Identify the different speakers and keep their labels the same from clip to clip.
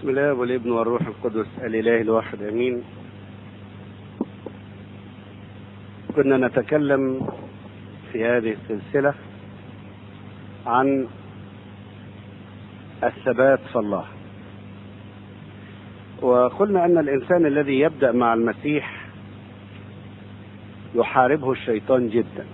Speaker 1: بسم الله والابن والروح القدس الاله الواحد امين كنا نتكلم في هذه السلسله عن الثبات في الله وقلنا ان الانسان الذي يبدا مع المسيح يحاربه الشيطان جدا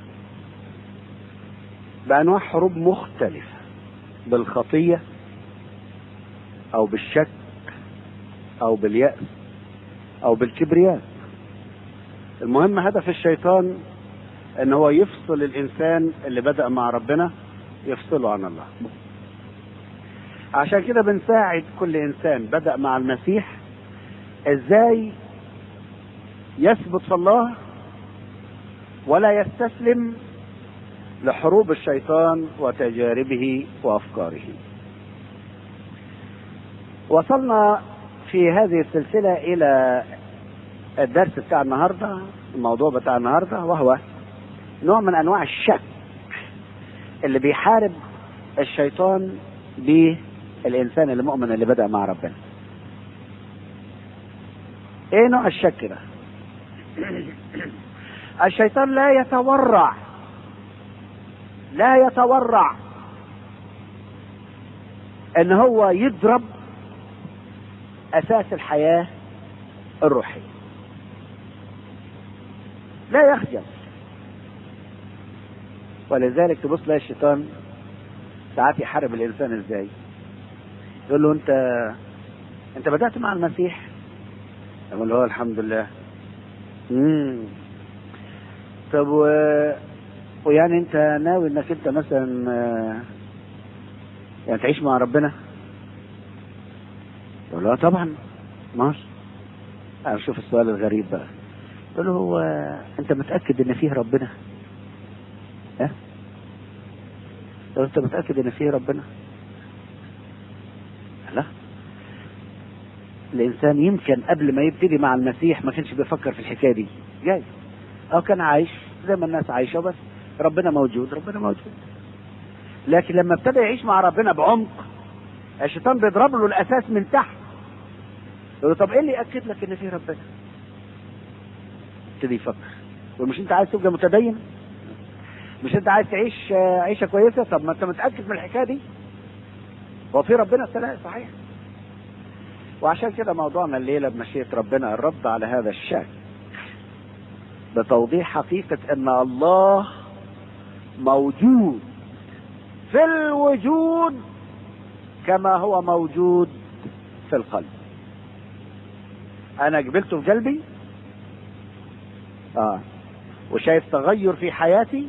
Speaker 1: بانواع حروب مختلفه بالخطيه او بالشك او باليأس او بالكبرياء المهم هدف الشيطان ان هو يفصل الانسان اللي بدأ مع ربنا يفصله عن الله عشان كده بنساعد كل انسان بدأ مع المسيح ازاي يثبت في الله ولا يستسلم لحروب الشيطان وتجاربه وافكاره وصلنا في هذه السلسلة إلى الدرس بتاع النهاردة الموضوع بتاع النهاردة وهو نوع من أنواع الشك اللي بيحارب الشيطان بالإنسان المؤمن اللي بدأ مع ربنا إيه نوع الشك ده؟ الشيطان لا يتورع لا يتورع ان هو يضرب اساس الحياه الروحيه لا يخجل ولذلك تبص تلاقي الشيطان ساعات يحارب الانسان ازاي يقول له انت انت بدات مع المسيح يقول له الحمد لله امم طب و... ويعني انت ناوي انك انت مثلا يعني تعيش مع ربنا يقول له طبعا ماشي انا شوف السؤال الغريب بقى يقول له هو انت متاكد ان فيه ربنا ها لو انت متاكد ان فيه ربنا لا الانسان يمكن قبل ما يبتدي مع المسيح ما كانش بيفكر في الحكايه دي جاي او كان عايش زي ما الناس عايشه بس ربنا موجود ربنا موجود لكن لما ابتدى يعيش مع ربنا بعمق الشيطان بيضرب له الاساس من تحت يقول له طب ايه اللي ياكد لك ان في ربنا ابتدي يفكر ومش انت عايز تبقى متدين مش انت عايز تعيش عيشه كويسه طب ما انت متاكد من الحكايه دي هو في ربنا الثلاث صحيح وعشان كده موضوعنا الليله بمشيئه ربنا الرد على هذا الشك بتوضيح حقيقه ان الله موجود في الوجود كما هو موجود في القلب انا قبلته في قلبي اه وشايف تغير في حياتي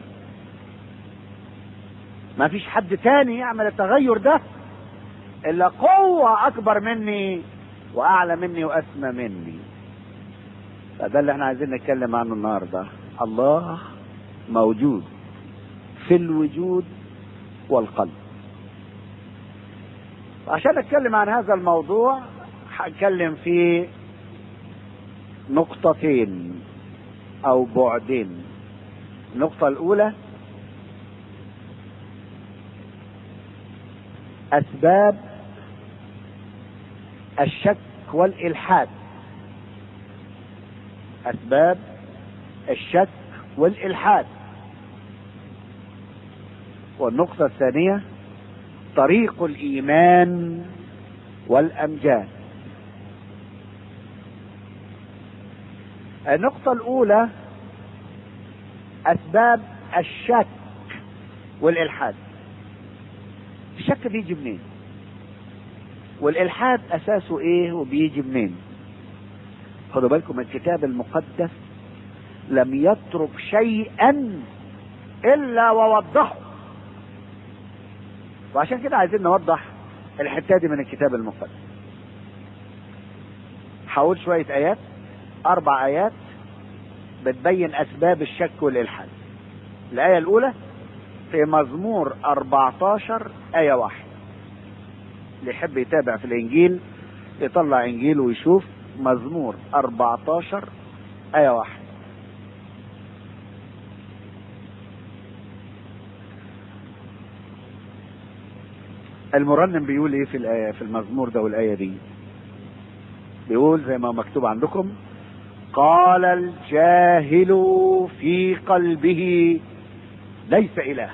Speaker 1: ما فيش حد تاني يعمل التغير ده الا قوة اكبر مني واعلى مني واسمى مني فده اللي احنا عايزين نتكلم عنه النهارده الله موجود في الوجود والقلب عشان اتكلم عن هذا الموضوع هتكلم في نقطتين او بعدين النقطة الاولى اسباب الشك والالحاد اسباب الشك والالحاد والنقطة الثانية طريق الإيمان والأمجاد النقطة الأولى أسباب الشك والإلحاد الشك بيجي منين والإلحاد أساسه إيه وبيجي منين خدوا بالكم الكتاب المقدس لم يترك شيئا إلا ووضحه وعشان كده عايزين نوضح الحته دي من الكتاب المقدس هقول شويه ايات اربع ايات بتبين اسباب الشك والالحاد الايه الاولى في مزمور 14 ايه واحد اللي يحب يتابع في الانجيل يطلع انجيل ويشوف مزمور 14 ايه واحد المرنم بيقول ايه في الآية في المزمور ده والآية دي بيقول زي ما مكتوب عندكم قال الجاهل في قلبه ليس اله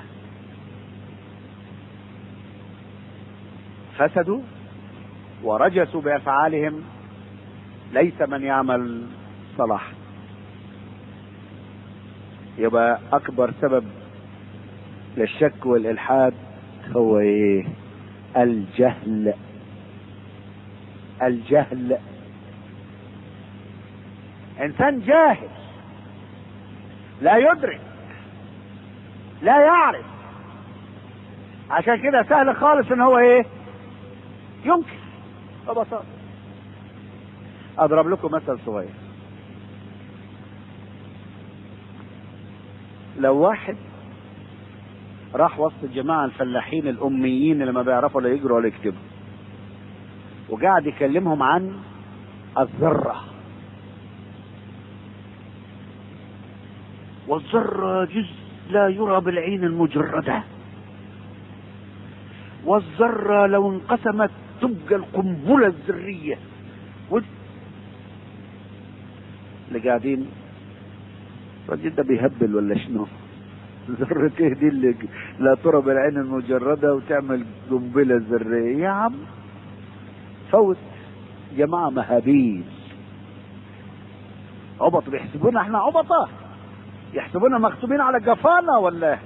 Speaker 1: فسدوا ورجسوا بافعالهم ليس من يعمل صلاح يبقى اكبر سبب للشك والالحاد هو ايه الجهل الجهل انسان جاهل لا يدرك لا يعرف عشان كده سهل خالص ان هو ايه ينكر ببساطه اضرب لكم مثل صغير لو واحد راح وسط الجماعة الفلاحين الأميين اللي ما بيعرفوا لا يجروا ولا يكتبوا وقاعد يكلمهم عن الذرة والذرة جزء لا يرى بالعين المجردة والذرة لو انقسمت تبقى القنبلة الذرية و... اللي قاعدين الراجل ده بيهبل ولا شنو؟ ذرة ايه دي اللي لا ترى بالعين المجردة وتعمل قنبلة ذرية يا عم فوت جماعة مهابيل عبط بيحسبونا احنا عبطة يحسبونا مكتوبين على جفانا ولا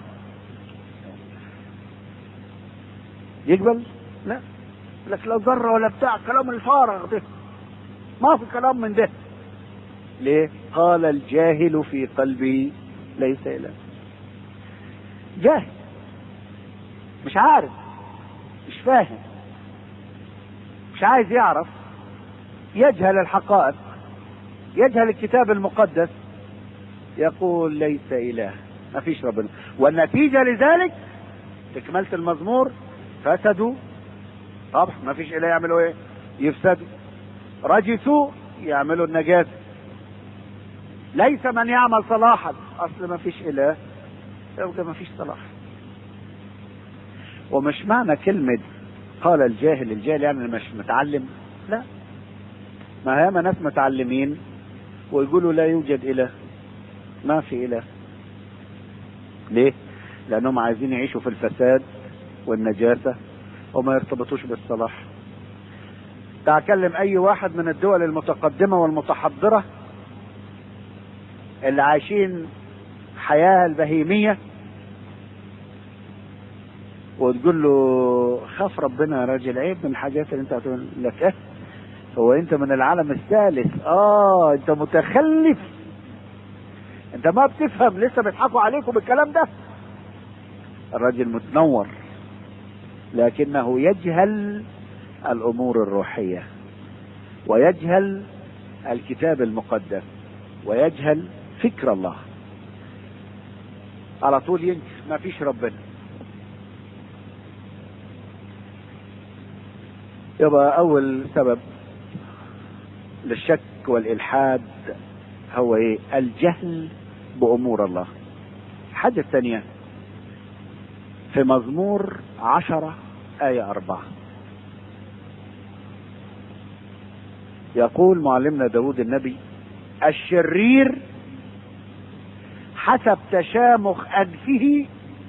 Speaker 1: يقبل لا لك لا ذرة ولا بتاع كلام الفارغ ده ما في كلام من ده ليه قال الجاهل في قلبي ليس إله جاهل مش عارف مش فاهم مش عايز يعرف يجهل الحقائق يجهل الكتاب المقدس يقول ليس اله ما فيش ربنا والنتيجه لذلك تكمله المزمور فسدوا طبعا ما فيش اله يعملوا ايه يفسدوا رجسوا يعملوا النجاسه ليس من يعمل صلاحا اصل ما فيش اله يبقى ما فيش صلاح ومش معنى كلمة قال الجاهل الجاهل يعني مش متعلم لا ما هياما ناس متعلمين ويقولوا لا يوجد إله ما في إله ليه؟ لأنهم عايزين يعيشوا في الفساد والنجاسة وما يرتبطوش بالصلاح تعكلم أي واحد من الدول المتقدمة والمتحضرة اللي عايشين حياة البهيمية وتقول له خاف ربنا يا راجل عيب من الحاجات اللي انت هتقول لك ايه هو انت من العالم الثالث اه انت متخلف انت ما بتفهم لسه بيضحكوا عليكم بالكلام ده الراجل متنور لكنه يجهل الامور الروحيه ويجهل الكتاب المقدس ويجهل فكر الله على طول ينكر ما فيش ربنا يبقى اول سبب للشك والالحاد هو ايه الجهل بامور الله الحاجة الثانية في مزمور عشرة آية أربعة يقول معلمنا داود النبي الشرير حسب تشامخ أنفه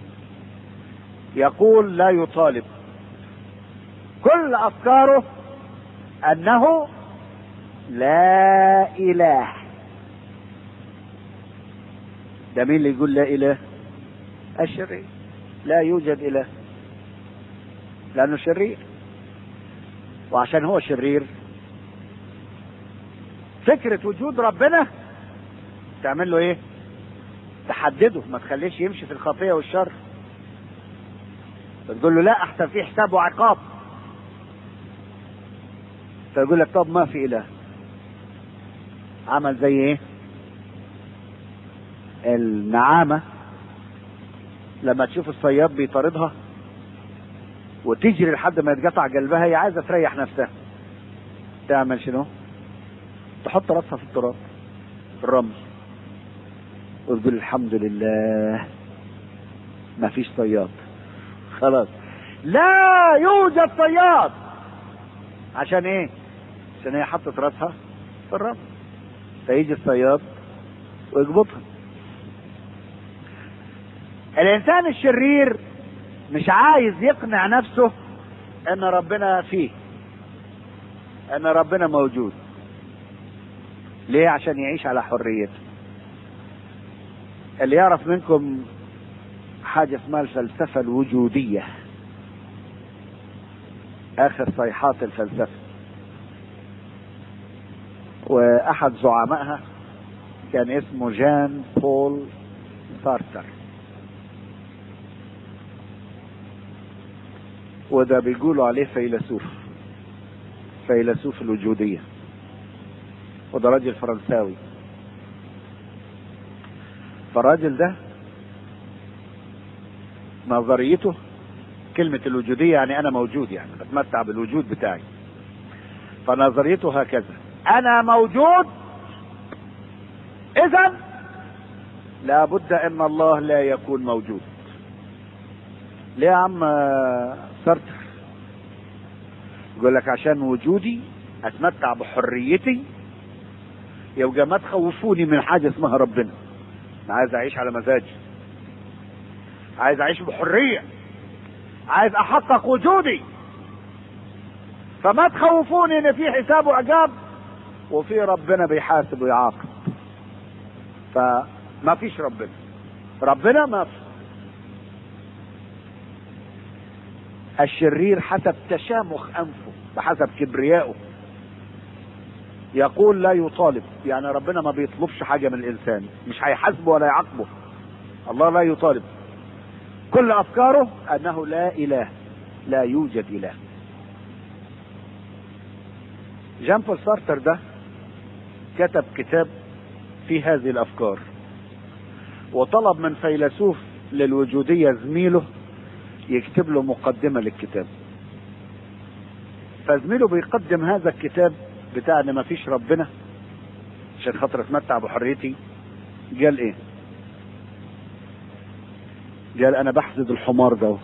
Speaker 1: يقول لا يطالب كل أفكاره أنه لا إله ده مين اللي يقول لا إله الشرير لا يوجد إله لأنه شرير وعشان هو شرير فكرة وجود ربنا تعمل له ايه تحدده ما تخليش يمشي في الخطية والشر فتقول له لا احسن فيه حساب وعقاب فيقول لك طب ما في اله عمل زي ايه النعامة لما تشوف الصياد بيطاردها وتجري لحد ما يتقطع قلبها هي عايزة تريح نفسها تعمل شنو تحط راسها في التراب في الرمل وتقول الحمد لله ما فيش صياد خلاص لا يوجد صياد عشان ايه عشان هي حطت راسها في الرمل فيجي الصياد ويقبضها الانسان الشرير مش عايز يقنع نفسه ان ربنا فيه ان ربنا موجود ليه عشان يعيش على حريته اللي يعرف منكم حاجة اسمها الفلسفة الوجودية آخر صيحات الفلسفة وأحد زعمائها كان اسمه جان بول سارتر وده بيقولوا عليه فيلسوف فيلسوف الوجودية وده راجل فرنساوي فالراجل ده نظريته كلمة الوجودية يعني أنا موجود يعني بتمتع بالوجود بتاعي فنظريته هكذا أنا موجود إذا لابد أن الله لا يكون موجود ليه يا عم سارتر يقول لك عشان وجودي اتمتع بحريتي يبقى ما تخوفوني من حاجه اسمها ربنا انا عايز اعيش على مزاجي عايز اعيش بحريه عايز احقق وجودي فما تخوفوني ان في حساب وعقاب وفي ربنا بيحاسب ويعاقب فما فيش ربنا ربنا ما في الشرير حسب تشامخ انفه بحسب كبريائه يقول لا يطالب يعني ربنا ما بيطلبش حاجه من الانسان مش هيحاسبه ولا يعاقبه الله لا يطالب كل افكاره انه لا اله لا يوجد اله جان بول سارتر ده كتب كتاب في هذه الافكار وطلب من فيلسوف للوجوديه زميله يكتب له مقدمه للكتاب فزميله بيقدم هذا الكتاب بتاع ان ما فيش ربنا عشان خاطر اتمتع بحريتي قال ايه قال انا بحسد الحمار ده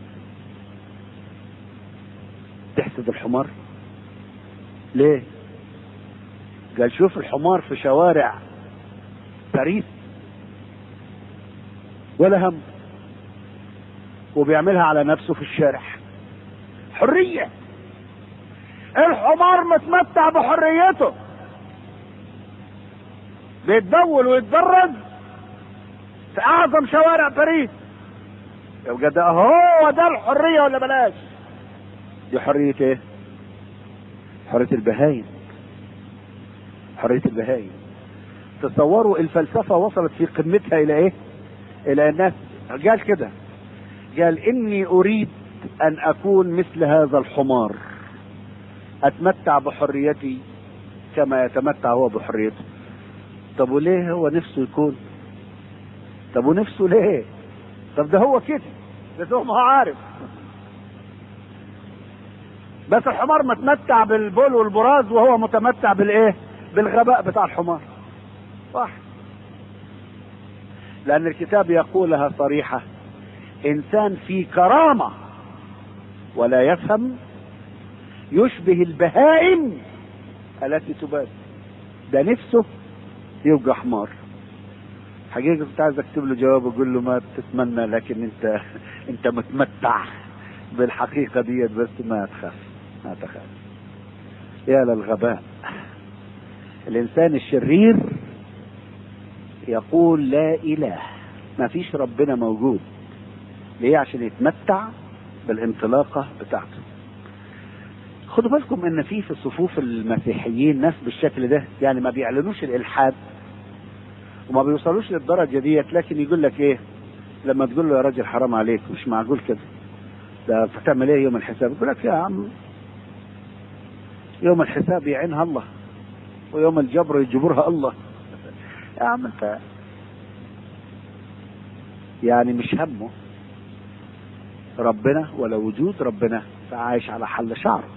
Speaker 1: تحسد الحمار ليه قال شوف الحمار في شوارع باريس ولا هم وبيعملها على نفسه في الشارع حرية الحمار متمتع بحريته بيتدول ويتدرج في اعظم شوارع باريس يبقى ده هو ده الحرية ولا بلاش دي حرية ايه حرية البهايم حرية البهايم تصوروا الفلسفة وصلت في قمتها الى ايه الى الناس قال كده قال اني اريد ان اكون مثل هذا الحمار اتمتع بحريتي كما يتمتع هو بحريته طب وليه هو نفسه يكون طب ونفسه ليه طب ده هو كده ده هو ما هو عارف بس الحمار متمتع بالبول والبراز وهو متمتع بالايه بالغباء بتاع الحمار صح لان الكتاب يقولها صريحه انسان في كرامه ولا يفهم يشبه البهائم التي تباد ده نفسه يبقى حمار حقيقة كنت عايز اكتب له جواب اقول له ما تتمنى لكن انت انت متمتع بالحقيقة ديت بس ما تخاف ما تخاف يا للغباء الانسان الشرير يقول لا اله ما فيش ربنا موجود ليه عشان يتمتع بالانطلاقة بتاعته خدوا بالكم ان في في صفوف المسيحيين ناس بالشكل ده يعني ما بيعلنوش الالحاد وما بيوصلوش للدرجة ديت لكن يقول لك ايه لما تقول له يا راجل حرام عليك مش معقول كده ده بتعمل ايه يوم الحساب يقول لك يا عم يوم الحساب يعينها الله ويوم الجبر يجبرها الله يا عم انت يعني مش همه ربنا ولا وجود ربنا فعايش على حل شعره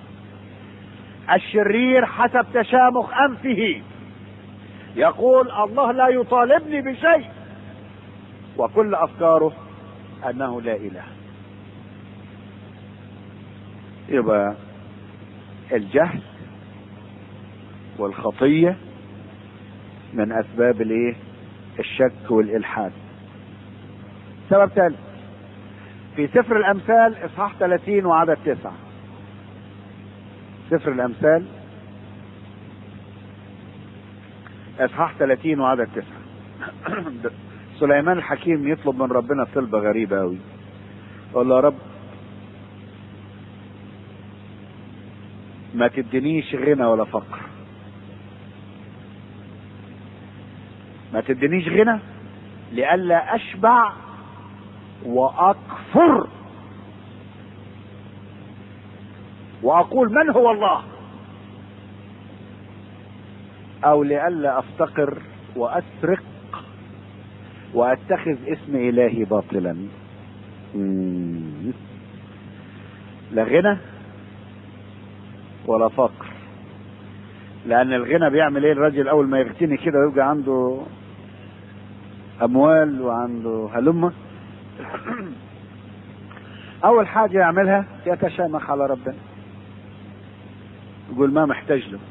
Speaker 1: الشرير حسب تشامخ انفه يقول الله لا يطالبني بشيء وكل افكاره انه لا اله يبقى الجهل والخطية من اسباب الايه الشك والالحاد سبب ثالث في سفر الامثال اصحاح 30 وعدد تسعة سفر الامثال اصحاح 30 وعدد تسعة سليمان الحكيم يطلب من ربنا طلبة غريبة أوي يقول له يا رب ما تدينيش غنى ولا فقر ما تدينيش غنى لئلا أشبع وأكفر وأقول من هو الله أو لئلا أفتقر وأسرق واتخذ اسم الهي باطلا مم. لا غنى ولا فقر لان الغنى بيعمل ايه الراجل اول ما يغتني كده ويبقى عنده اموال وعنده هلمة اول حاجة يعملها يتشامخ على ربنا يقول ما محتاج له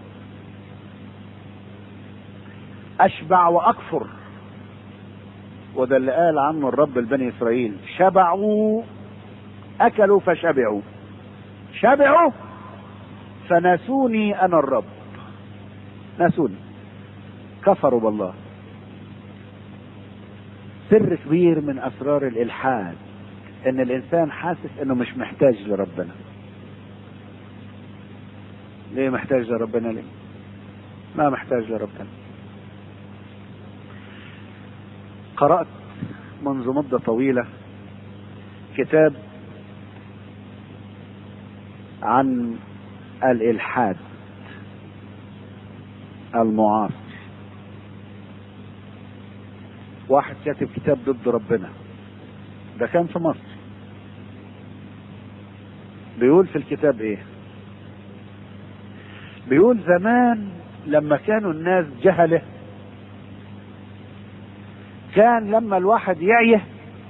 Speaker 1: اشبع واكفر وده اللي قال عنه الرب لبني اسرائيل شبعوا اكلوا فشبعوا شبعوا فنسوني انا الرب نسوني كفروا بالله سر كبير من اسرار الالحاد ان الانسان حاسس انه مش محتاج لربنا ليه محتاج لربنا ليه ما محتاج لربنا قرأت منذ مدة طويلة كتاب عن الإلحاد المعاصر واحد كاتب كتاب ضد ربنا ده كان في مصر بيقول في الكتاب ايه بيقول زمان لما كانوا الناس جهله كان لما الواحد يعيه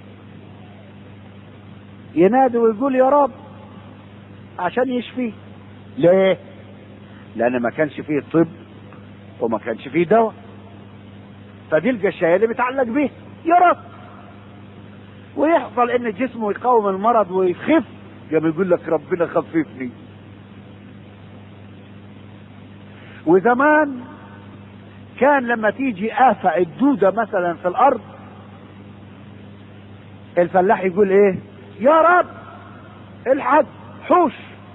Speaker 1: ينادي ويقول يا رب عشان يشفيه ليه لان ما كانش فيه طب وما كانش فيه دواء فدي القشايه اللي بيتعلق بيه يا رب ويحصل ان جسمه يقاوم المرض ويخف قام يقول لك ربنا خففني وزمان كان لما تيجي آفة الدودة مثلا في الأرض الفلاح يقول إيه؟ يا رب الحق حوش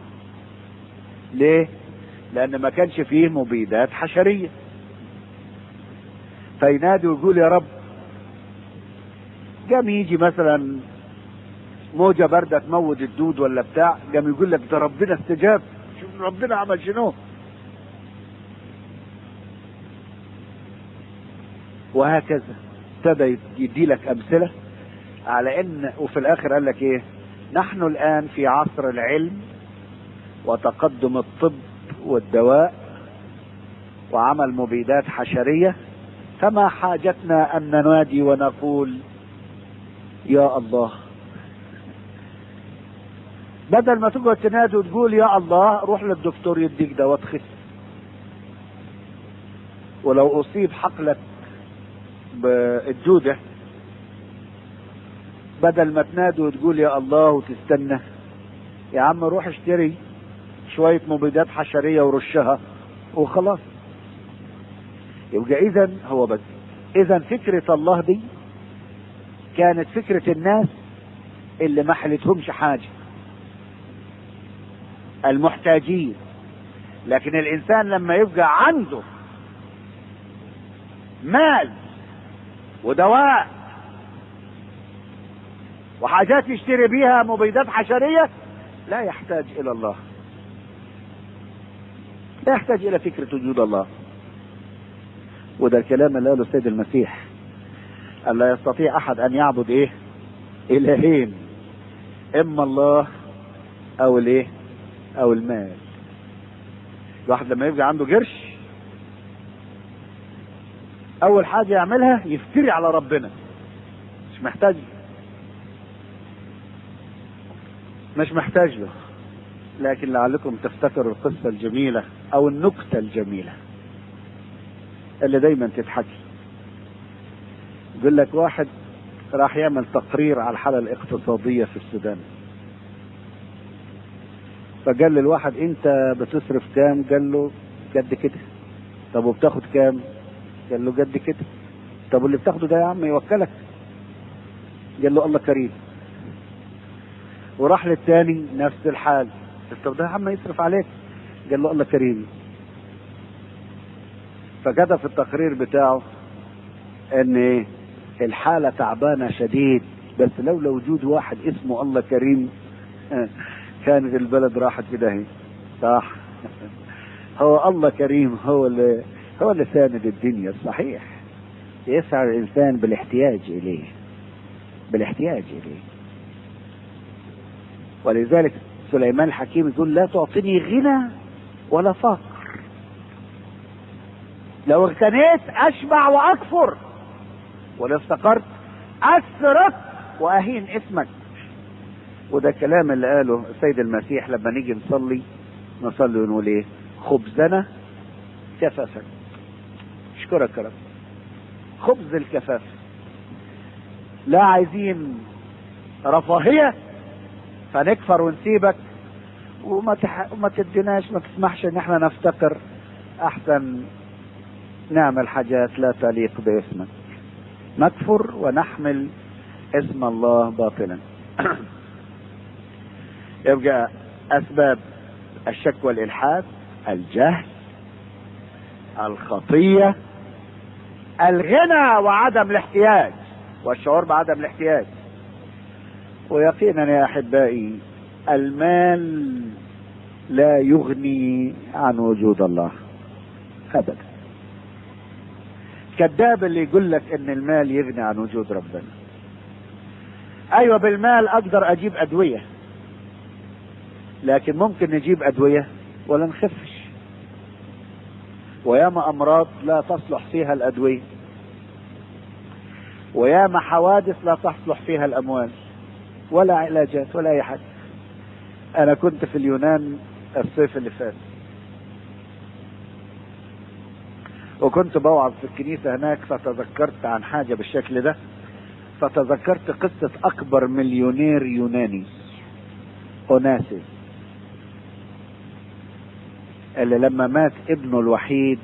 Speaker 1: ليه؟ لأن ما كانش فيه مبيدات حشرية فينادي ويقول يا رب قام يجي مثلا موجة باردة تموت الدود ولا بتاع قام يقول لك ده ربنا استجاب شوف ربنا عمل شنو وهكذا ابتدى يدي لك امثله على ان وفي الاخر قال لك ايه نحن الان في عصر العلم وتقدم الطب والدواء وعمل مبيدات حشريه فما حاجتنا ان ننادي ونقول يا الله بدل ما تقعد تنادي وتقول يا الله روح للدكتور يديك دواء تخس ولو اصيب حقلك بالدودة بدل ما تنادي وتقول يا الله وتستنى يا عم روح اشتري شوية مبيدات حشرية ورشها وخلاص يبقى اذا هو بس اذا فكرة الله دي كانت فكرة الناس اللي ما حلتهمش حاجة المحتاجين لكن الانسان لما يبقى عنده مال ودواء وحاجات يشتري بيها مبيدات حشرية لا يحتاج إلى الله لا يحتاج إلى فكرة وجود الله وده الكلام اللي قاله السيد المسيح قال لا يستطيع أحد أن يعبد إيه إلهين إما الله أو الإيه أو المال الواحد لما يبقى عنده قرش اول حاجه يعملها يفتري على ربنا مش محتاج مش محتاج له لكن لعلكم تفتكروا القصة الجميلة أو النكتة الجميلة اللي دايما تتحكي يقول لك واحد راح يعمل تقرير على الحالة الاقتصادية في السودان فقال للواحد انت بتصرف كام قال له قد كده طب وبتاخد كام قال له قد كده طب واللي بتاخده ده يا عم يوكلك قال له الله كريم وراح للتاني نفس الحال طب ده يا عم يصرف عليك قال له الله كريم فكتب في التقرير بتاعه ان ايه الحالة تعبانة شديد بس لولا وجود واحد اسمه الله كريم كانت البلد راحت في داهية صح هو الله كريم هو اللي هو اللي ساند الدنيا صحيح يسعى الانسان بالاحتياج اليه بالاحتياج اليه ولذلك سليمان الحكيم يقول لا تعطيني غنى ولا فقر لو اغتنيت اشبع واكفر ولو افتقرت اسرق واهين اسمك وده كلام اللي قاله السيد المسيح لما نيجي نصلي نصلي ونقول ايه خبزنا كفافا اشكرك يا رب خبز الكفاف لا عايزين رفاهية فنكفر ونسيبك وما تح... وما تديناش ما تسمحش ان احنا نفتقر احسن نعمل حاجات لا تليق باسمك نكفر ونحمل اسم الله باطلا يبقى اسباب الشك والالحاد الجهل الخطيه الغنى وعدم الاحتياج والشعور بعدم الاحتياج ويقينا يا احبائي المال لا يغني عن وجود الله ابدا كذاب اللي يقول لك ان المال يغني عن وجود ربنا ايوه بالمال اقدر اجيب ادويه لكن ممكن نجيب ادويه ولا نخفش وياما امراض لا تصلح فيها الادويه وياما حوادث لا تصلح فيها الاموال ولا علاجات ولا اي حاجه انا كنت في اليونان الصيف اللي فات وكنت بوعظ في الكنيسة هناك فتذكرت عن حاجة بالشكل ده فتذكرت قصة أكبر مليونير يوناني أوناسيس اللي لما مات ابنه الوحيد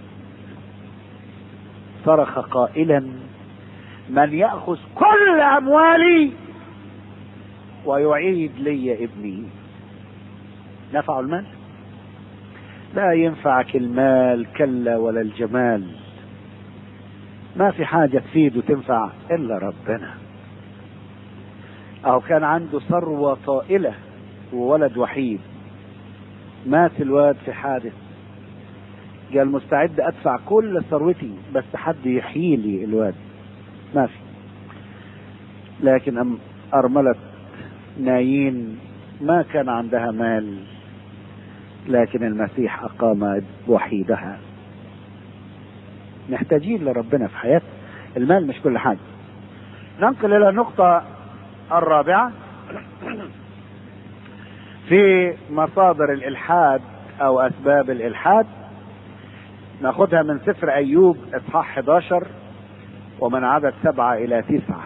Speaker 1: صرخ قائلا من يأخذ كل أموالي ويعيد لي ابني نفع المال لا ينفعك المال كلا ولا الجمال ما في حاجة تفيد وتنفع إلا ربنا أو كان عنده ثروة طائلة وولد وحيد مات الواد في حادث قال مستعد أدفع كل ثروتي بس حد يحيي لي الواد ما في لكن أم أرملة نايين ما كان عندها مال لكن المسيح أقام وحيدها محتاجين لربنا في حياتنا المال مش كل حاجة ننقل إلى النقطة الرابعة في مصادر الإلحاد أو أسباب الإلحاد ناخدها من سفر أيوب إصحاح 11 ومن عدد سبعة إلى تسعة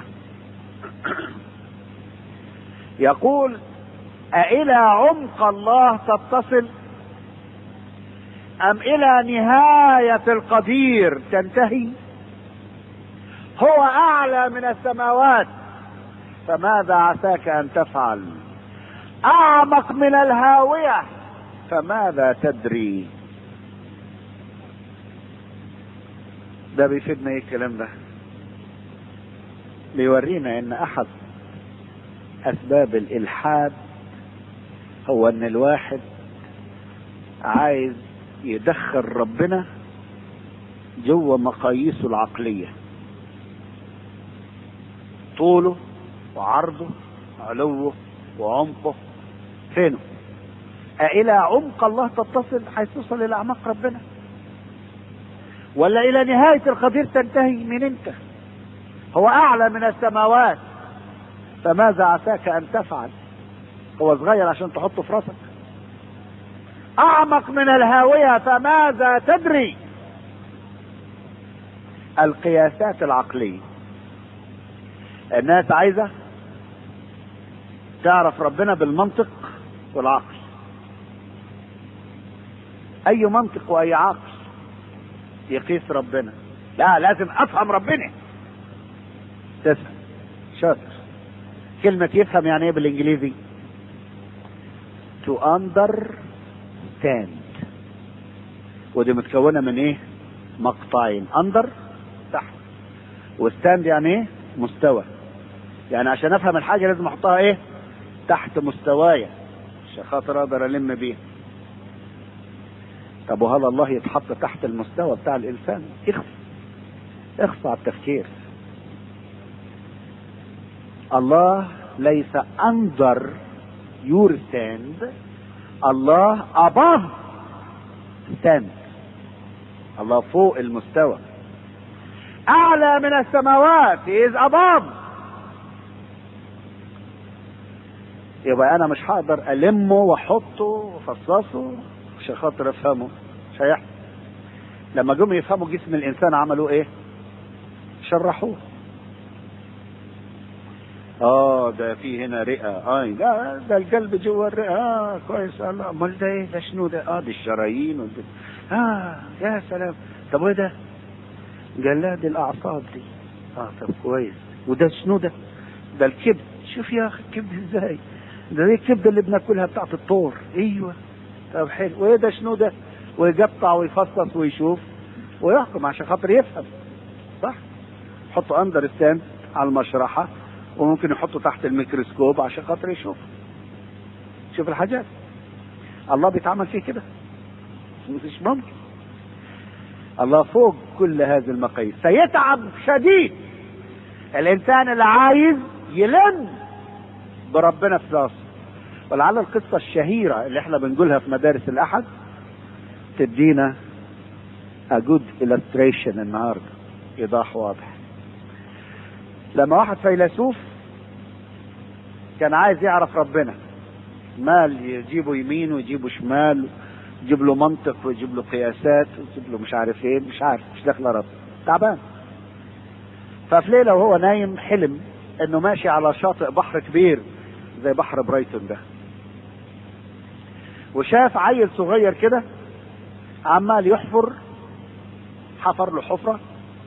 Speaker 1: يقول أإلى عمق الله تتصل أم إلى نهاية القدير تنتهي هو أعلى من السماوات فماذا عساك أن تفعل أعمق من الهاوية فماذا تدري ده بيفيدنا ايه الكلام ده بيورينا ان احد اسباب الالحاد هو ان الواحد عايز يدخل ربنا جوه مقاييسه العقليه طوله وعرضه علوه وعمقه فينه أإلى عمق الله تتصل حيث تصل إلى أعماق ربنا ولا إلى نهاية القدير تنتهي من أنت هو أعلى من السماوات فماذا عساك أن تفعل هو صغير عشان تحطه في راسك أعمق من الهاوية فماذا تدري القياسات العقلية الناس عايزة تعرف ربنا بالمنطق والعقل اي منطق واي عقل يقيس ربنا لا لازم افهم ربنا تفهم شاطر كلمة يفهم يعني ايه بالانجليزي to understand ودي متكونة من ايه مقطعين under تحت وستاند يعني ايه مستوى يعني عشان افهم الحاجة لازم احطها ايه تحت مستوايا عشان خاطر اقدر الم بيها طب وهذا الله يتحط تحت المستوى بتاع الانسان اخفى اخفى على التفكير الله ليس under your stand الله above stand الله فوق المستوى اعلى من السماوات he is above يبقى انا مش هقدر المه واحطه وافصصه عشان خاطر افهمه مش هيحصل لما جم يفهموا جسم الانسان عملوا ايه شرحوه اه ده في هنا رئه اه ده ده القلب جوه الرئه اه كويس الله امال ده ايه ده شنو ده اه دي الشرايين والده. اه يا سلام طب وايه ده قال لا دي الاعصاب دي اه طب كويس وده شنو ده ده الكبد شوف يا اخي الكبد ازاي ده دي الكبده اللي بناكلها بتاعت الطور ايوه طب حلو وايه ده شنو ده ويقطع ويفصص ويشوف ويحكم عشان خاطر يفهم صح حطه اندر ستاند على المشرحه وممكن يحطه تحت الميكروسكوب عشان خاطر يشوف شوف الحاجات الله بيتعمل فيه كده مش ممكن الله فوق كل هذه المقاييس سيتعب شديد الانسان اللي عايز يلم بربنا في راسه ولعل القصه الشهيره اللي احنا بنقولها في مدارس الاحد تدينا a good illustration النهارده ايضاح واضح لما واحد فيلسوف كان عايز يعرف ربنا مال يجيبه يمين ويجيبه شمال يجيب له منطق ويجيب له قياسات ويجيب له مش عارف ايه مش عارف مش داخله راسه تعبان ففي ليله وهو نايم حلم انه ماشي على شاطئ بحر كبير زي بحر برايتون ده وشاف عيل صغير كده عمال يحفر حفر له حفره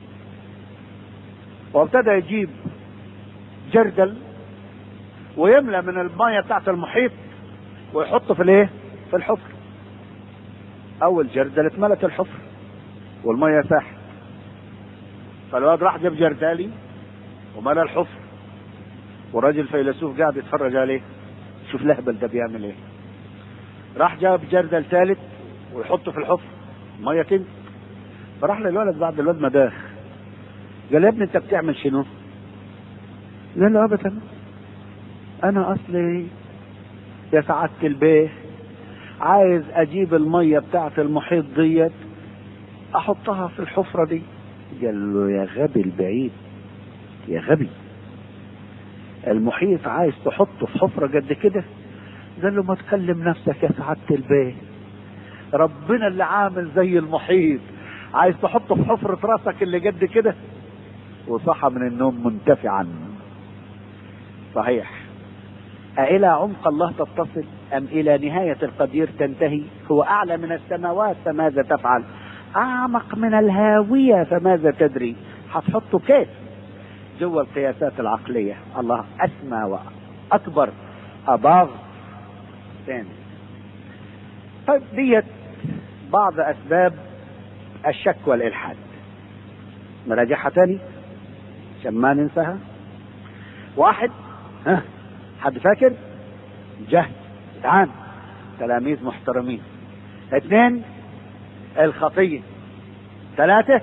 Speaker 1: وابتدى يجيب جردل ويملى من الميه بتاعت المحيط ويحطه في الايه؟ في الحفر. اول جردل اتملت الحفر والميه ساحت. فالواد راح جاب جردالي وملى الحفر وراجل فيلسوف قاعد يتفرج عليه شوف لهبل ده بيعمل ايه. راح جاب جردل ثالث ويحطه في الحفر الميه تنزل فراح للولد بعد الواد ما داخ قال يا ابني انت بتعمل شنو؟ قال له ابدا انا اصلي يا سعادة البيه عايز اجيب المية بتاعت المحيط ديت احطها في الحفرة دي قال له يا غبي البعيد يا غبي المحيط عايز تحطه في حفرة قد كده قال له ما تكلم نفسك يا سعادة البيه ربنا اللي عامل زي المحيط عايز تحطه في حفرة راسك اللي قد كده وصحى من النوم منتفعا صحيح أإلى عمق الله تتصل أم إلى نهاية القدير تنتهي هو أعلى من السماوات فماذا تفعل أعمق من الهاوية فماذا تدري هتحطه كيف جوا القياسات العقلية الله أسمى وأكبر أباغ ثاني طيب ديت بعض أسباب الشك والإلحاد نراجعها تاني عشان ما ننساها واحد ها حد فاكر جهل جدعان تلاميذ محترمين اثنين الخطية ثلاثة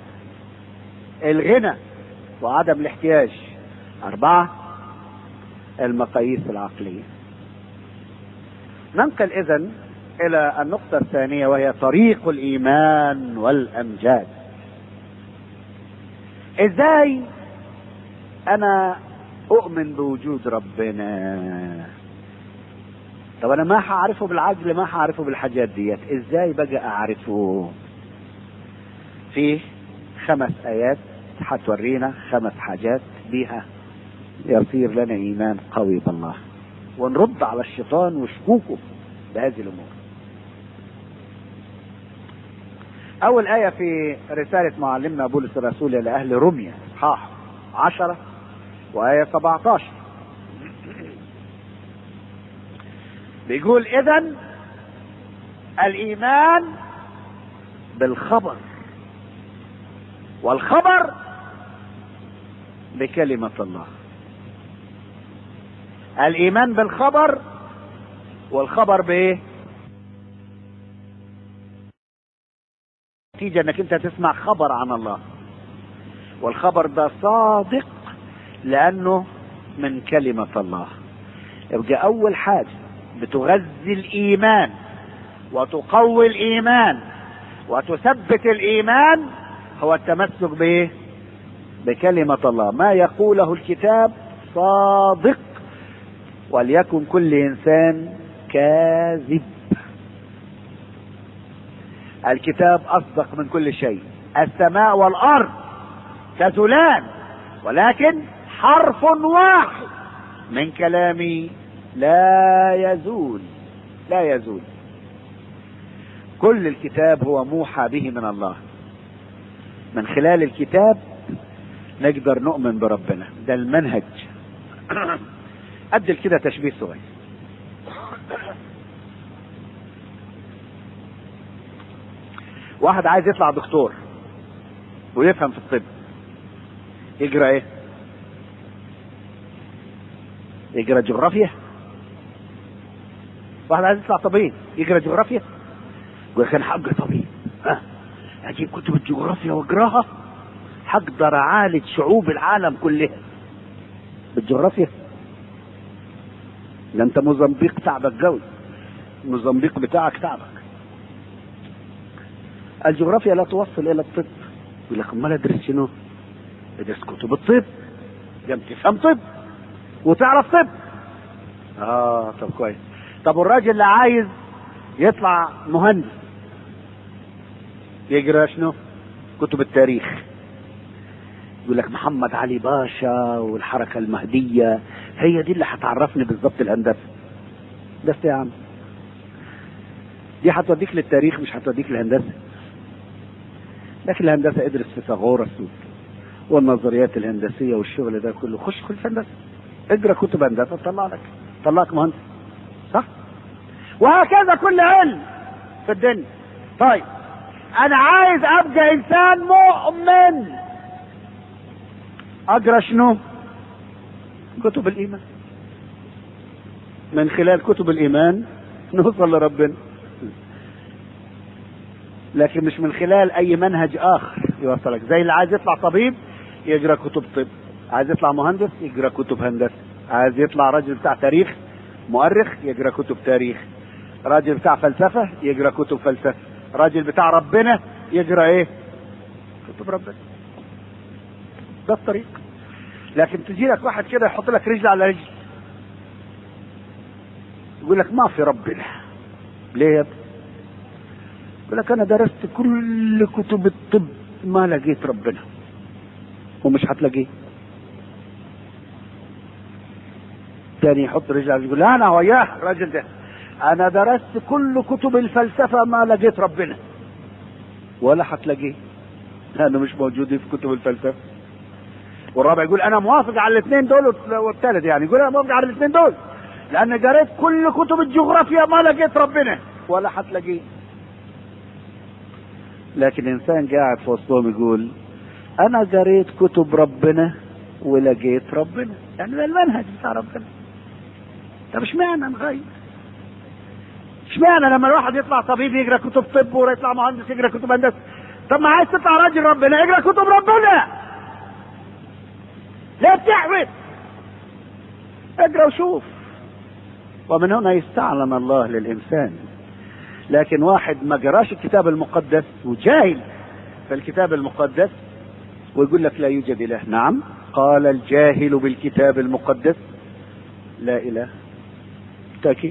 Speaker 1: الغنى وعدم الاحتياج أربعة المقاييس العقلية ننقل إذن إلى النقطة الثانية وهي طريق الإيمان والأمجاد إزاي أنا أؤمن بوجود ربنا طب أنا ما هعرفه بالعقل ما هعرفه بالحاجات ديت إزاي بقى أعرفه فيه خمس آيات هتورينا خمس حاجات بيها يصير لنا إيمان قوي بالله ونرد على الشيطان وشكوكه بهذه الأمور أول آية في رسالة معلمنا بولس الرسول إلى أهل روميا إصحاح عشرة وآية 17 بيقول إذا الإيمان بالخبر والخبر بكلمة الله الإيمان بالخبر والخبر بإيه؟ نتيجة انك انت تسمع خبر عن الله والخبر ده صادق لانه من كلمة الله يبقى اول حاجة بتغذي الايمان وتقوي الايمان وتثبت الايمان هو التمسك بايه بكلمة الله ما يقوله الكتاب صادق وليكن كل انسان كاذب الكتاب اصدق من كل شيء السماء والارض تزولان ولكن حرف واحد من كلامي لا يزول لا يزول كل الكتاب هو موحى به من الله من خلال الكتاب نقدر نؤمن بربنا ده المنهج أدل كده تشبيه صغير واحد عايز يطلع دكتور ويفهم في الطب يجرى ايه يجرى جغرافيا واحد عايز يطلع طبيب يجرى جغرافيا يقول كان حق طبيب ها اجيب كتب الجغرافيا واقراها هقدر اعالج شعوب العالم كلها بالجغرافيا ده انت موزمبيق تعبك قوي موزمبيق بتاعك تعبك الجغرافيا لا توصل الى الطب يقول لك امال ادرس شنو؟ ادرس كتب الطب لم تفهم طب وتعرف طب اه طب كويس طب والراجل اللي عايز يطلع مهندس يقرا شنو؟ كتب التاريخ يقول لك محمد علي باشا والحركة المهدية هي دي اللي هتعرفني بالظبط الهندسة بس يا عم دي هتوديك للتاريخ مش هتوديك للهندسة لكن الهندسة ادرس فيثاغورس والنظريات الهندسية والشغل ده كله خش في الهندسة اقرا كتب هندسة تطلع لك طلعك مهندس صح وهكذا كل علم في الدنيا طيب انا عايز ابقى انسان مؤمن اقرا شنو كتب الايمان من خلال كتب الايمان نوصل لربنا لكن مش من خلال اي منهج اخر يوصلك زي اللي عايز يطلع طبيب يقرا كتب طب عايز يطلع مهندس يقرا كتب هندسه عايز يطلع راجل بتاع تاريخ مؤرخ يقرا كتب تاريخ راجل بتاع فلسفه يقرا كتب فلسفه راجل بتاع ربنا يقرا ايه كتب ربنا ده الطريق لكن تجي لك واحد كده يحط لك رجل على رجل يقول لك ما في ربنا ليه يا ابني يقول لك انا درست كل كتب الطب ما لقيت ربنا ومش هتلاقيه تاني يحط رجل على يقول لا انا وياه الراجل ده انا درست كل كتب الفلسفه ما لقيت ربنا ولا هتلاقيه لانه مش موجود في كتب الفلسفه والرابع يقول انا موافق على الاثنين دول والثالث يعني يقول انا موافق على الاثنين دول لان قريت كل كتب الجغرافيا ما لقيت ربنا ولا هتلاقيه لكن انسان قاعد في وسطهم يقول انا قريت كتب ربنا ولقيت ربنا يعني ده المنهج بتاع ربنا طب اشمعنى نغير اشمعنى لما الواحد يطلع طبيب يقرا كتب طب ويطلع مهندس يقرا كتب هندسه طب ما عايز تطلع راجل ربنا اقرا كتب ربنا لا بتحوت اقرا وشوف ومن هنا يستعلن الله للانسان لكن واحد ما قراش الكتاب المقدس وجاهل في الكتاب المقدس ويقول لك لا يوجد اله نعم قال الجاهل بالكتاب المقدس لا اله تاكيد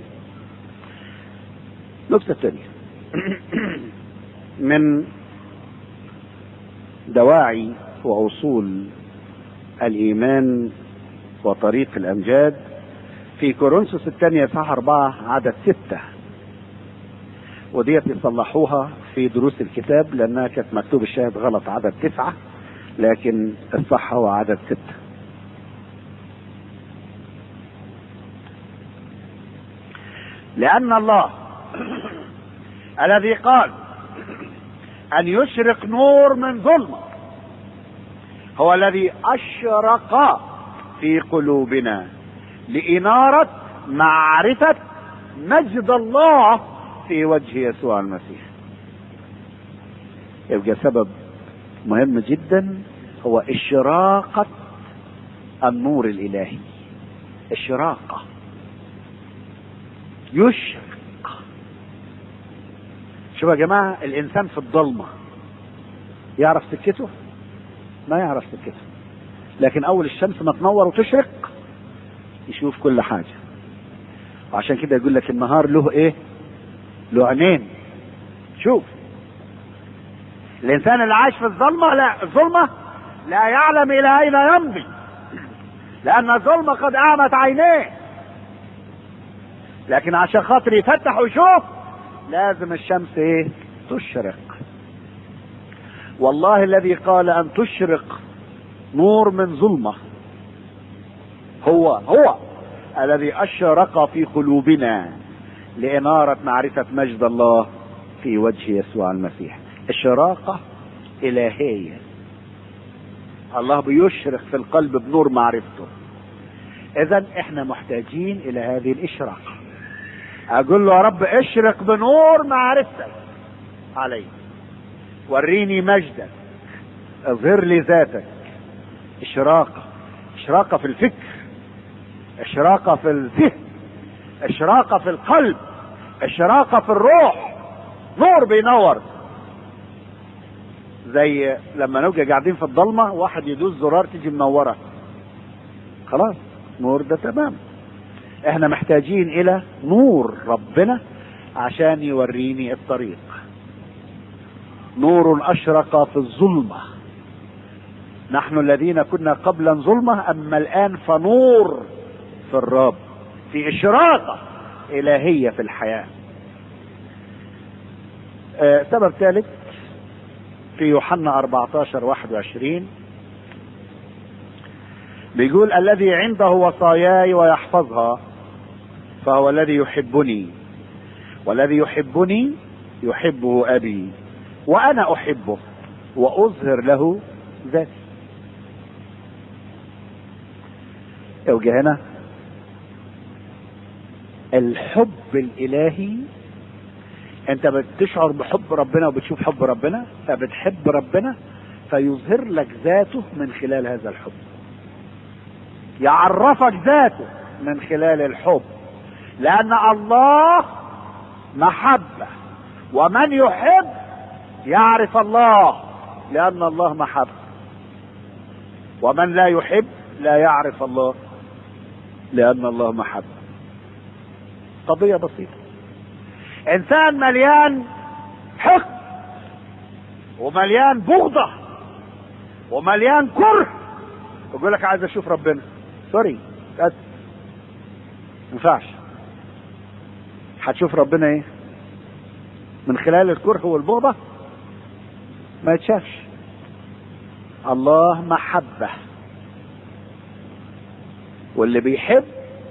Speaker 1: نقطة ثانية من
Speaker 2: دواعي وأصول الإيمان وطريق الأمجاد في كورنثوس الثانية صح أربعة عدد ستة وديت يصلحوها في دروس الكتاب لأنها كانت مكتوب الشاهد غلط عدد تسعة لكن الصح هو عدد ستة
Speaker 1: لأن الله الذي قال أن يشرق نور من ظلمة هو الذي أشرق في قلوبنا لإنارة معرفة مجد الله في وجه يسوع المسيح
Speaker 2: يبقى سبب مهم جدا هو إشراقة النور الإلهي إشراقة يشرق شوفوا يا جماعة الإنسان في الضلمة يعرف سكته؟ ما يعرف سكته لكن أول الشمس ما تنور وتشرق يشوف كل حاجة وعشان كده يقول لك النهار له إيه؟ له عينين شوف
Speaker 1: الإنسان اللي عايش في الظلمة لا الظلمة لا يعلم إلى أين يمضي لأن الظلمة قد أعمت عينيه لكن عشان خاطر يفتح ويشوف لازم الشمس ايه تشرق
Speaker 2: والله الذي قال ان تشرق نور من ظلمه هو هو الذي اشرق في قلوبنا لاناره معرفه مجد الله في وجه يسوع المسيح اشراقه الهيه الله بيشرق في القلب بنور معرفته اذا احنا محتاجين الى هذه الاشراقه
Speaker 1: اقول له يا رب اشرق بنور معرفتك علي وريني مجدك
Speaker 2: اظهر لي ذاتك اشراقه اشراقه في الفكر اشراقه في الذهن
Speaker 1: اشراقه في القلب اشراقه في الروح نور بينور
Speaker 2: زي لما نبقى قاعدين في الضلمه واحد يدوس زرار تيجي منوره خلاص نور ده تمام احنا محتاجين الى نور ربنا عشان يوريني الطريق نور اشرق في الظلمه نحن الذين كنا قبلا ظلمه اما الان فنور في الرب في اشراقه الهيه في الحياه آه سبب ثالث في يوحنا 14 21 بيقول الذي عنده وصاياي ويحفظها فهو الذي يحبني والذي يحبني يحبه ابي وانا احبه واظهر له ذاتي اوجه هنا الحب الالهي انت بتشعر بحب ربنا وبتشوف حب ربنا فبتحب ربنا فيظهر لك ذاته من خلال هذا الحب يعرفك ذاته من خلال الحب لان الله محبه ومن يحب يعرف الله لان الله محبه ومن لا يحب لا يعرف الله لان الله محبه قضيه بسيطه انسان مليان حقد ومليان بغضه ومليان كره يقول لك عايز اشوف ربنا سوري بس ما ينفعش هتشوف ربنا ايه من خلال الكره والبغضة ما يتشافش الله محبة واللي بيحب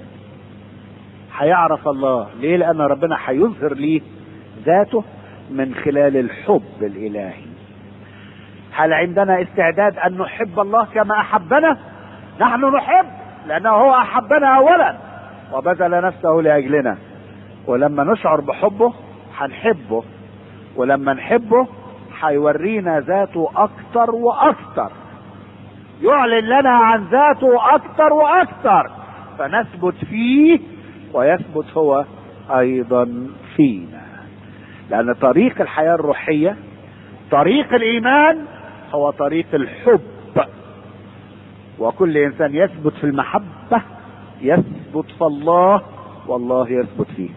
Speaker 2: هيعرف الله ليه لان ربنا هيظهر ليه ذاته من خلال الحب الالهي هل عندنا استعداد ان نحب الله كما احبنا نحن نحب لانه هو احبنا اولا وبذل نفسه لاجلنا ولما نشعر بحبه هنحبه ولما نحبه هيورينا ذاته اكتر واكتر يعلن لنا عن ذاته اكتر واكتر فنثبت فيه ويثبت هو ايضا فينا لان طريق الحياه الروحيه طريق الايمان هو طريق الحب وكل انسان يثبت في المحبه يثبت في الله والله يثبت فيه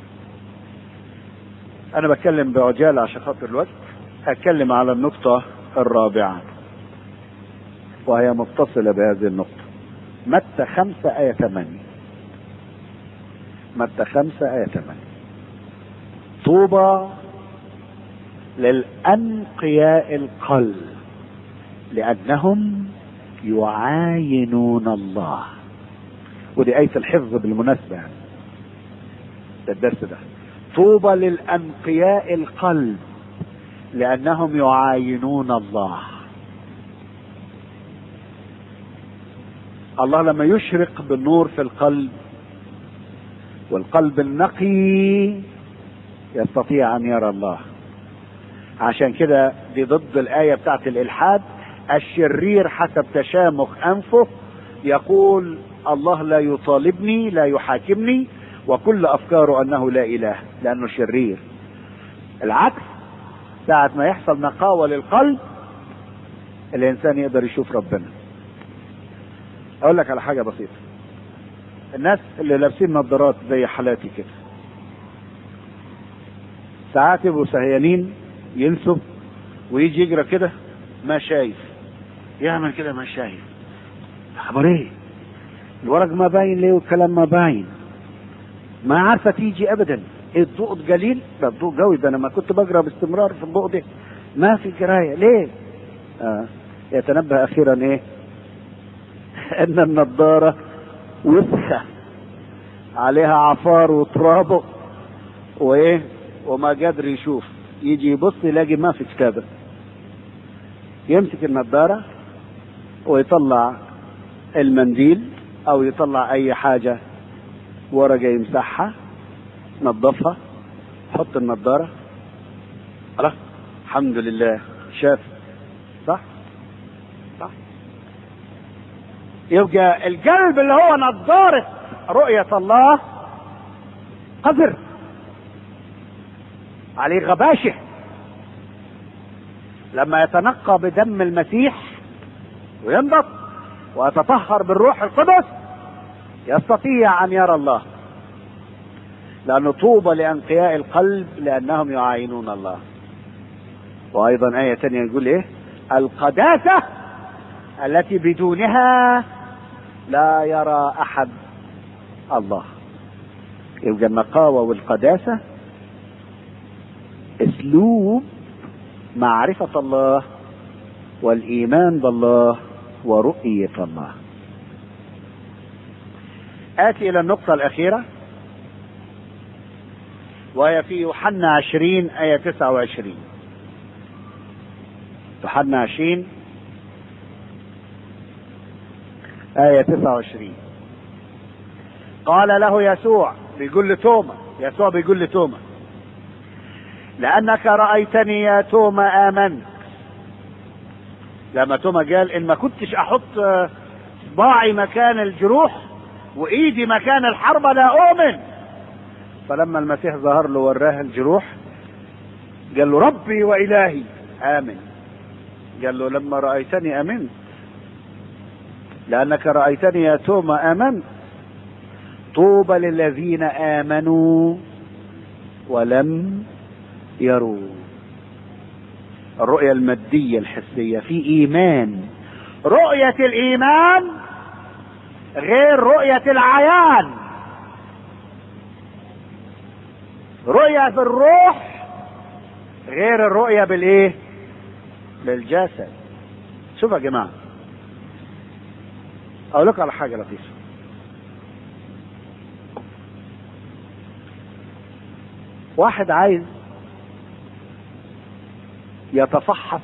Speaker 2: انا بتكلم بعجاله عشان خاطر الوقت هتكلم على النقطه الرابعة وهي متصلة بهذه النقطة متى خمسة آية ثمانية متى خمسة آية ثمانية طوبى للأنقياء القلب لأنهم يعاينون الله ودي آية الحفظ بالمناسبة يعني ده الدرس ده طوبى للأنقياء القلب لأنهم يعاينون الله الله لما يشرق بالنور في القلب والقلب النقي يستطيع أن يرى الله عشان كده دي ضد الآية بتاعت الإلحاد الشرير حسب تشامخ أنفه يقول الله لا يطالبني لا يحاكمني وكل أفكاره أنه لا إله لأنه شرير العكس ساعة ما يحصل نقاوة للقلب الإنسان يقدر يشوف ربنا أقول لك على حاجة بسيطة الناس اللي لابسين نظارات زي حالاتي كده ساعات يبقوا سهيانين ينسوا ويجي يجرى كده ما شايف يعمل كده ما شايف خبر ايه الورق ما باين ليه والكلام ما باين ما عارفه تيجي ابدا الضوء قليل ده الضوء قوي ده انا ما كنت بقرا باستمرار في الضوء ده ما في قرايه ليه آه. يتنبه اخيرا ايه ان النضاره وسخه عليها عفار وتراب وايه وما قادر يشوف يجي يبص يلاقي ما في كتابه يمسك النضاره ويطلع المنديل او يطلع اي حاجه ورقه يمسحها نظفها حط النضاره خلاص الحمد لله شاف صح صح يبقى القلب اللي هو نظارة رؤية الله قذر عليه غباشة لما يتنقى بدم المسيح وينضف ويتطهر بالروح القدس يستطيع ان يرى الله لانه طوبى لانقياء القلب لانهم يعاينون الله وايضا ايه ثانيه يقول ايه القداسه التي بدونها لا يرى احد الله يبقى النقاوه والقداسه اسلوب معرفه الله والايمان بالله ورؤيه الله اتي الى النقطه الاخيره وهي في يوحنا عشرين آية تسعة وعشرين يوحنا عشرين آية تسعة وعشرين قال له يسوع بيقول لتوما يسوع بيقول لتوما لأنك رأيتني يا توما آمنت لما توما قال إن ما كنتش أحط صباعي مكان الجروح وإيدي مكان الحربة لا أؤمن فلما المسيح ظهر له وراه الجروح قال له ربي وإلهي آمن قال له لما رأيتني آمنت لأنك رأيتني يا توما آمنت طوبى للذين آمنوا ولم يروا الرؤية المادية الحسية في إيمان رؤية الإيمان غير رؤية العيان رؤية بالروح غير الرؤية بالإيه؟ بالجسد شوف يا جماعة أقول لكم على حاجة لطيفة واحد عايز يتفحص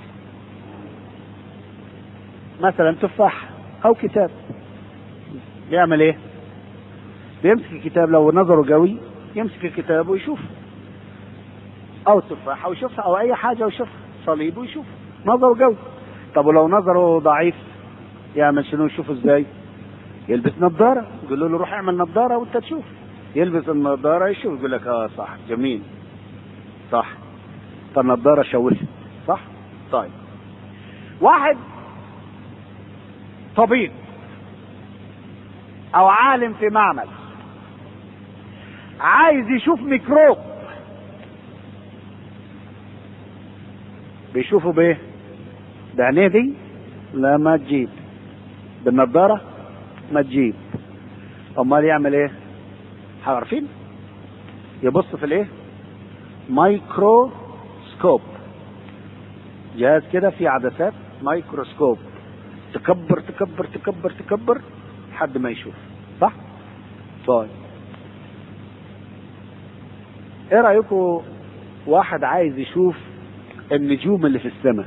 Speaker 2: مثلا تفاح او كتاب بيعمل ايه بيمسك الكتاب لو نظره قوي يمسك الكتاب ويشوف او تفاحه ويشوفها او اي حاجه ويشوفها صليب ويشوف نظره قوي طب ولو نظره ضعيف يعمل شنو يشوف ازاي يلبس نظاره يقول له روح اعمل نظاره وانت تشوف يلبس النظاره يشوف يقول لك اه صح جميل صح فالنظاره شوشت صح طيب واحد طبيب او عالم في معمل عايز يشوف ميكروب بيشوفه بايه بعينيه دي لا ما تجيب بالنضاره ما تجيب امال يعمل ايه عارفين يبص في الايه مايكروسكوب جهاز كده فيه عدسات مايكروسكوب تكبر تكبر تكبر تكبر لحد ما يشوف صح طيب ايه رايكم واحد عايز يشوف النجوم اللي في السماء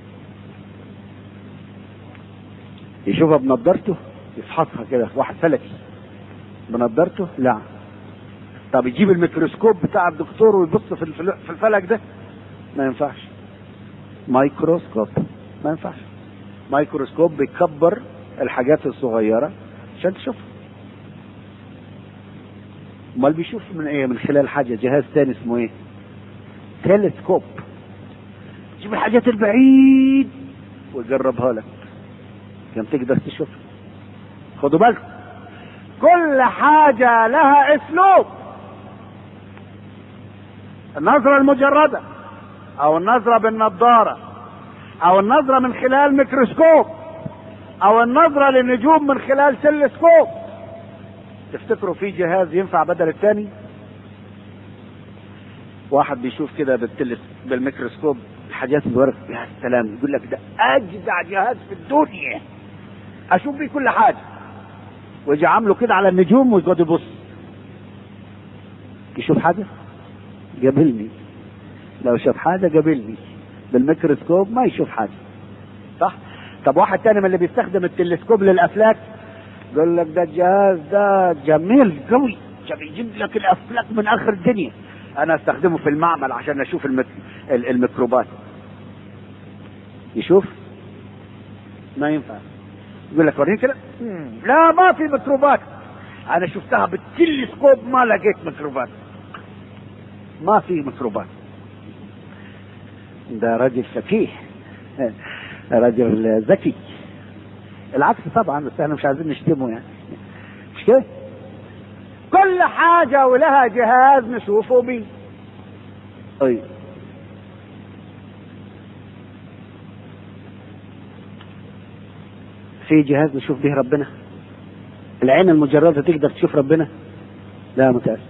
Speaker 2: يشوفها بنضارته يفحصها كده واحد فلكي بنضارته لا طب يجيب الميكروسكوب بتاع الدكتور ويبص في الفل- في الفلك ده ما ينفعش مايكروسكوب ما ينفعش مايكروسكوب بيكبر الحاجات الصغيره عشان تشوفها امال بيشوف من ايه من خلال حاجه جهاز تاني اسمه ايه تلسكوب يجيب الحاجات البعيد ويجربها لك كم تقدر تشوفها خدوا بالكم كل حاجة لها اسلوب النظرة المجردة او النظرة بالنظارة او النظرة من خلال ميكروسكوب او النظرة للنجوم من خلال تلسكوب تفتكروا في جهاز ينفع بدل الثاني واحد بيشوف كده بالتلس بالميكروسكوب الحاجات الورق يا سلام يقول لك ده اجدع جهاز في الدنيا اشوف بيه كل حاجه ويجي عامله كده على النجوم ويقعد يبص يشوف حاجه قابلني لو شاف حاجه قابلني بالميكروسكوب ما يشوف حاجه صح طب واحد تاني من اللي بيستخدم التلسكوب للافلاك يقول لك ده الجهاز ده جميل قوي عشان يجيب لك الافلاك من اخر الدنيا انا استخدمه في المعمل عشان اشوف المك... ال- الميكروبات يشوف ما ينفع يقول لك وريني كده مم، لا ما في ميكروبات انا شفتها بالتلسكوب ما لقيت ميكروبات ما في ميكروبات ده راجل فقيه راجل ذكي العكس طبعا بس احنا مش عايزين نشتمه يعني مش كده كل حاجة ولها جهاز نشوفه بيه طيب في جهاز نشوف به ربنا العين المجردة تقدر تشوف ربنا لا متأسف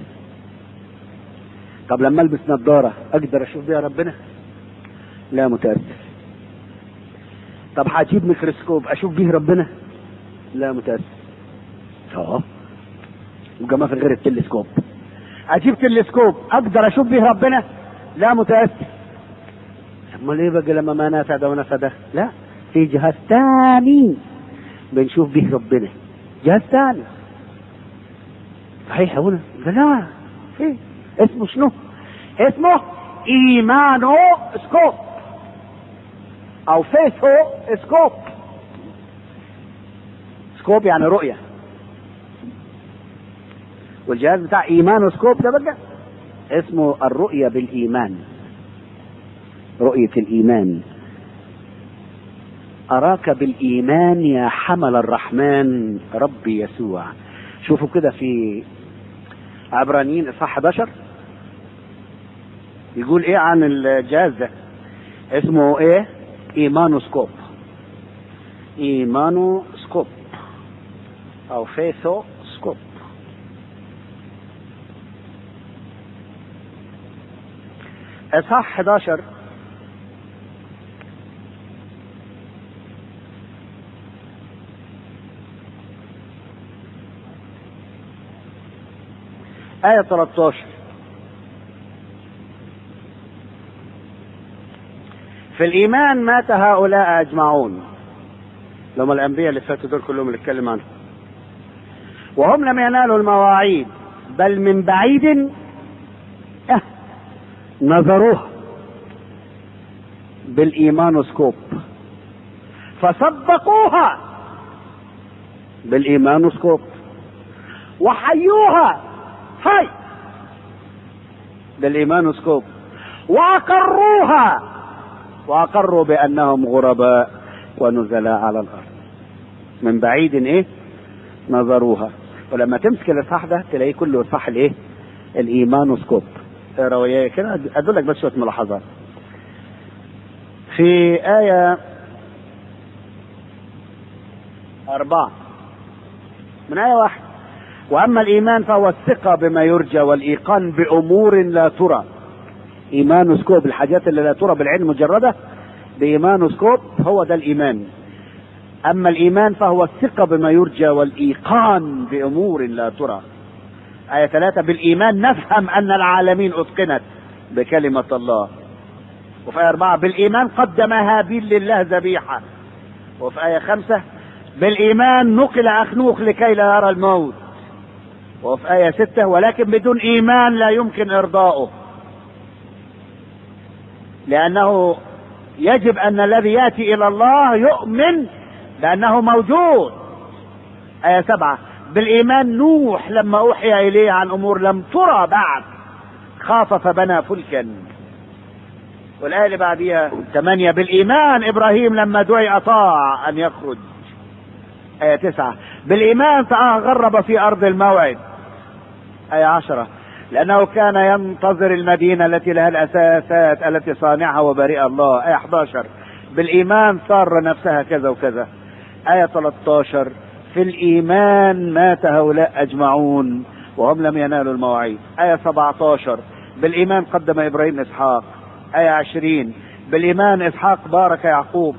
Speaker 2: طب لما البس نظارة اقدر اشوف بيها ربنا لا متأسف طب هجيب ميكروسكوب اشوف بيه ربنا لا متأسف اه يبقى ما في غير التلسكوب اجيب تلسكوب اقدر اشوف بيه ربنا لا متأسف امال ايه بقى لما ما نافع ده ونافع ده لا في جهاز تاني بنشوف به ربنا جهاز تاني صحيح هنا لا في اسمه شنو اسمه ايمانو سكوب او فيثو سكوب سكوب يعني رؤية والجهاز بتاع ايمانو سكوب ده بقى اسمه الرؤية بالايمان رؤية الايمان أراك بالإيمان يا حمل الرحمن ربي يسوع شوفوا كده في عبرانيين إصحاح 11 يقول إيه عن الجهاز ده اسمه إيه إيمانوسكوب إيمانوسكوب أو فيثوسكوب إصحاح 11 آية 13 في الإيمان مات هؤلاء أجمعون لهم الأنبياء اللي فاتوا دول كلهم اللي اتكلم عنهم وهم لم ينالوا المواعيد بل من بعيد اه نظروها بالإيمانوسكوب فصدقوها بالإيمانوسكوب وحيوها هاي بالإيمانوسكوب وأقروها وأقروا بأنهم غرباء ونزلاء على الأرض من بعيد إيه نظروها ولما تمسك الإصحاح ده تلاقيه كله إصحاح الإيه الإيمانوسكوب اقرا وياي كده أدولك بس شوية ملاحظات في آية
Speaker 1: أربعة من آية واحدة وأما الإيمان فهو الثقة بما يرجى والإيقان بأمور لا ترى إيمانوسكوب الحاجات اللي لا ترى بالعين مجردة بإيمانوسكوب هو ده الإيمان أما الإيمان فهو الثقة بما يرجى والإيقان بأمور لا ترى آية ثلاثة بالإيمان نفهم أن العالمين أتقنت بكلمة الله وفي آية أربعة بالإيمان قدم هابيل لله ذبيحة وفي آية خمسة بالإيمان نقل أخنوخ لكي لا يرى الموت وفي آية ستة ولكن بدون إيمان لا يمكن إرضاؤه لأنه يجب أن الذي يأتي إلى الله يؤمن لأنه موجود آية سبعة بالإيمان نوح لما أوحي إليه عن أمور لم ترى بعد خاف فبنى فلكا والآية اللي بعديها ثمانية بالإيمان إبراهيم لما دعي أطاع أن يخرج آية تسعة بالإيمان تغرب في أرض الموعد آية عشرة لأنه كان ينتظر المدينة التي لها الأساسات التي صانعها وبرئ الله آية 11 بالإيمان صار نفسها كذا وكذا آية 13 في الإيمان مات هؤلاء أجمعون وهم لم ينالوا المواعيد آية 17 بالإيمان قدم إبراهيم إسحاق آية 20 بالإيمان إسحاق بارك يعقوب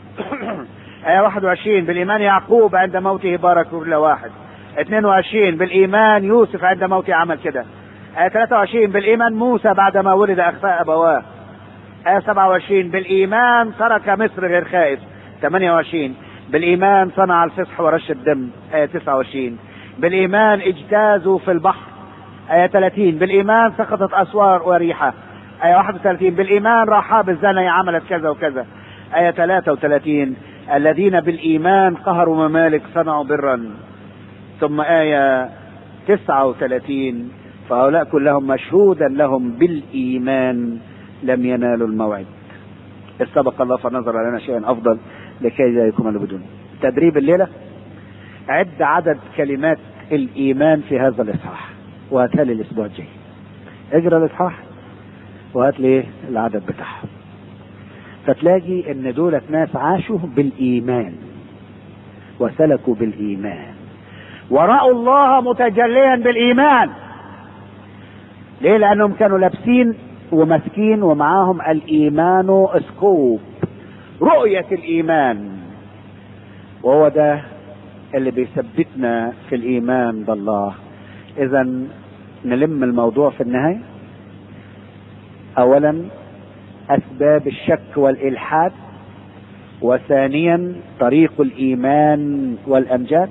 Speaker 1: آية 21 بالإيمان يعقوب عند موته بارك كل واحد 22 بالإيمان يوسف عند موته عمل كده آية 23 بالإيمان موسى بعدما ولد أخفاء أبواه آية 27 بالإيمان ترك مصر غير خائف 28 بالإيمان صنع الفصح ورش الدم آية 29 بالإيمان اجتازوا في البحر آية 30 بالإيمان سقطت أسوار وريحة آية 31 بالإيمان رحاب الزانية عملت كذا وكذا آية 33 الذين بالإيمان قهروا ممالك صنعوا برا ثم آية 39 فهؤلاء كلهم مشهودا لهم بالإيمان لم ينالوا الموعد استبق الله فنظر لنا شيئا أفضل لكي لا يكون بدون تدريب الليلة عد عدد كلمات الإيمان في هذا الإصحاح وهاتها لي الأسبوع الجاي اجرى الإصحاح وهات لي العدد بتاعهم فتلاقي ان دولة ناس عاشوا بالإيمان وسلكوا بالإيمان ورأوا الله متجليا بالإيمان ليه لأنهم كانوا لابسين وماسكين ومعاهم الإيمان اسكوب رؤية الإيمان وهو ده اللي بيثبتنا في الإيمان بالله إذا نلم الموضوع في النهاية أولا أسباب الشك والإلحاد وثانيا طريق الإيمان والأمجاد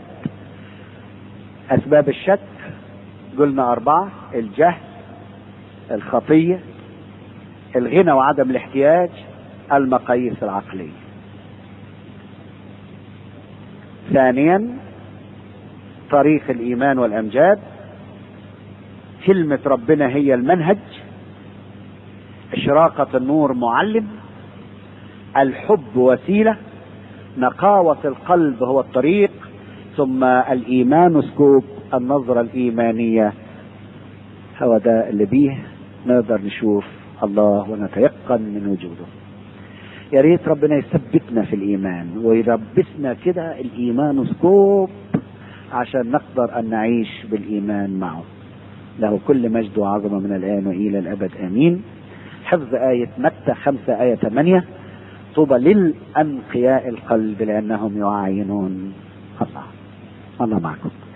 Speaker 1: أسباب الشك قلنا أربعة الجهل الخطية الغنى وعدم الاحتياج المقاييس العقلية ثانيا طريق الإيمان والأمجاد كلمة ربنا هي المنهج إشراقة النور معلم الحب وسيلة نقاوة القلب هو الطريق ثم الإيمان سكوب النظرة الإيمانية هو ده اللي بيه نقدر نشوف الله ونتيقن من وجوده يا ريت ربنا يثبتنا في الإيمان ويلبسنا كده الإيمان سكوب عشان نقدر أن نعيش بالإيمان معه له كل مجد وعظمة من الآن وإلى الأبد آمين حفظ آية متى خمسة آية ثمانية طوبى للأنقياء القلب لأنهم يعاينون الله الله معكم